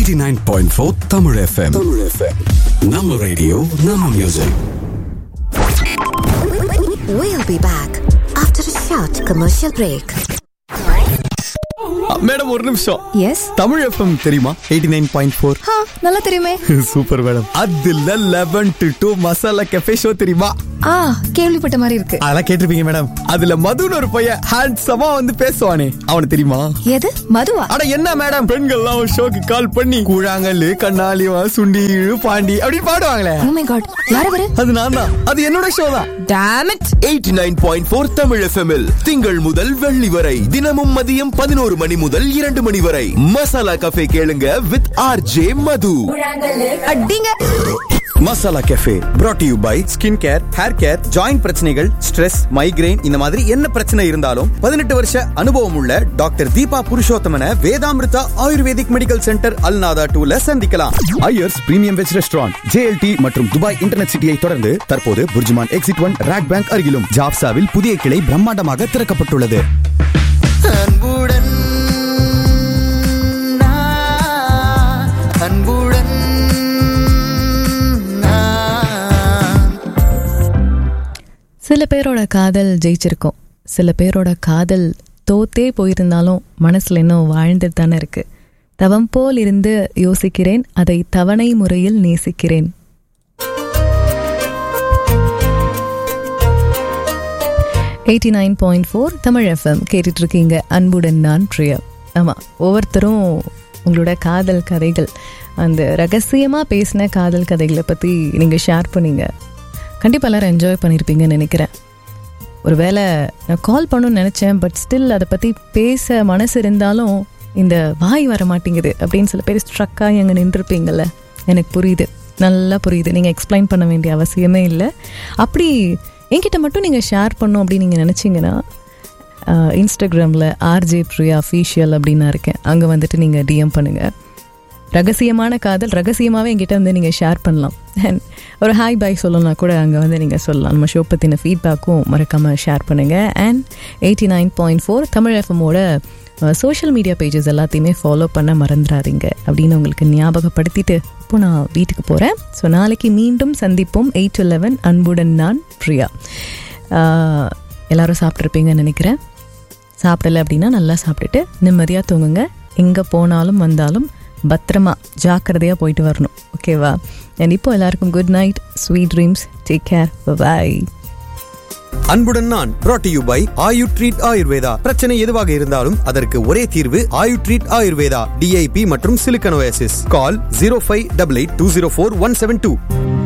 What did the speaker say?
89.4 Tamil FM. Tamil FM. நம்ம radio நம்ம music We'll be back after a short commercial break. Madam ஒரு நிமிஷம் yes Tamil FM தெரியுமா eighty nine point four ஹா நல்லா தெரியுமே சூப்பர் மேடம் அதுல eleven to two masala cafe show தெரியுமா ஆ கேள்விப்பட்ட மாதிரி இருக்கு அதெல்லாம் கேட்டிருப்பீங்க மேடம் அதுல மதுன்னு ஒரு பையன் ஹேண்ட்ஸமா வந்து பேசுவானே அவனை தெரியுமா எது மதுவா அட என்ன மேடம் பெண்கள்லாம் ஒரு ஷோக்கு கால் பண்ணி கூழாங்கல்லு கண்ணாலிவா சுண்டி பாண்டி அப்படின்னு பாடுவாங்களே ஓ மை காட் யார் அவரு அது நான் தான் அது என்னோட ஷோ தான் டாம் இட் eighty nine point four Tamil எஃப்எம்எல் திங்கள் முதல் வெள்ளி வரை தினமும் மதியம் பதினோரு மணி முதல் இரண்டு மணி வரை மசாலா கஃபே கேளுங்க வித் ஆர் ஜே மது அடிங்க masala cafe brought you by skin care hair care joint பிரச்சனைகள் ஸ்ட்ரெஸ் மைக்ரைன் இந்த மாதிரி என்ன பிரச்சனை இருந்தாலும் பதினெட்டு வருஷ அனுபவம் உள்ள doctor Deepa Purushothaman Vedamrutha Ayurvedic medical centre Al Nahda டூல சந்திக்கலாம் Iyers premium veg restaurant JLT மற்றும் துபாய் இன்டர்நெட் சிட்டியை தொடர்ந்து தற்போது Burjuman exit one RAK bank அருகிலும் ஜாப்சாவில் புதிய கிளை பிரம்மாண்டமாக திறக்கப்பட்டுள்ளது அன்புடன் நான், அன்புடன் நான். சில பேரோட காதல் ஜெயிச்சிருக்கும் சில பேரோட காதல் தோத்தே போயிருந்தாலும் மனசுல இன்னும் வாழ்ந்துட்டு தானே இருக்கு தவம் போல் இருந்து யோசிக்கிறேன் அதை தவணை முறையில் நேசிக்கிறேன் eighty nine point four Tamil FM கேட்டுட்டு இருக்கீங்க அன்புடன் நான் பிரியா ஆமாம் ஒவ்வொருத்தரும் உங்களோட காதல் கதைகள் அந்த ரகசியமாக பேசின காதல் கதைகளை பற்றி நீங்கள் ஷேர் பண்ணீங்க கண்டிப்பாக எல்லாரும் என்ஜாய் பண்ணியிருப்பீங்கன்னு நினைக்கிறேன் ஒருவேளை நான் கால் பண்ணணும்னு நினச்சேன் பட் ஸ்டில் அதை பற்றி பேச மனசு இருந்தாலும் இந்த வாய் வர மாட்டேங்குது அப்படின்னு சில பேர் ஸ்ட்ரக்காக அங்கே நின்றுருப்பீங்கள்ல எனக்கு புரியுது நல்லா புரியுது நீங்கள் எக்ஸ்பிளைன் பண்ண வேண்டிய அவசியமே இல்லை அப்படி என்கிட்ட மட்டும் நீங்கள் ஷேர் பண்ணும் அப்படின்னு நீங்கள் நினச்சிங்கன்னா இன்ஸ்டாகிராமில் ஆர்ஜே ப்ரியா அஃபீஷியல் அப்படின்னு நான் இருக்கேன் அங்கே வந்துட்டு நீங்கள் டிஎம் பண்ணுங்கள் ரகசியமான காதல் ரகசியமாகவே என்கிட்ட வந்து நீங்கள் ஷேர் பண்ணலாம் அண்ட் ஒரு ஹாய் பாய் சொல்லணும்னா கூட அங்கே வந்து நீங்கள் சொல்லலாம் நம்ம ஷோ பற்றின ஃபீட்பேக்கும் மறக்காமல் ஷேர் பண்ணுங்கள் and eighty nine point four Tamil எஃப்எம்மோட சோஷியல் மீடியா பேஜஸ் எல்லாத்தையுமே ஃபாலோ பண்ண மறந்துடாதீங்க அப்படின்னு உங்களுக்கு ஞாபகப்படுத்திட்டு இப்போ நான் வீட்டுக்கு போகிறேன் ஸோ நாளைக்கு மீண்டும் சந்திப்போம் எயிட் டு லெவன் அன்புடன் நான் பிரியா ஆஹ், எல்லாரும் சாப்பிட்ருப்பீங்கன்னு நினைக்கிறேன் சாப்பிடல அப்படின்னா நல்லா சாப்பிட்டுட்டு நிம்மதியாக தூங்குங்க எங்கே போனாலும் வந்தாலும் பத்திரமா ஜாக்கிரதையாக போயிட்டு வரணும் ஓகேவா அண்ட் இப்போ எல்லாருக்கும் good night sweet dreams take care bye அன்புடன் நான் brought to you by Ayu treat Ayurveda பிரச்சனை எதுவாக இருந்தாலும் அதற்கு ஒரே தீர்வு ஆயு ட்ரீட் ஆயுர்வேதா டிஐபி மற்றும் Silicon Oasis call zero five double eight two zero four one seven two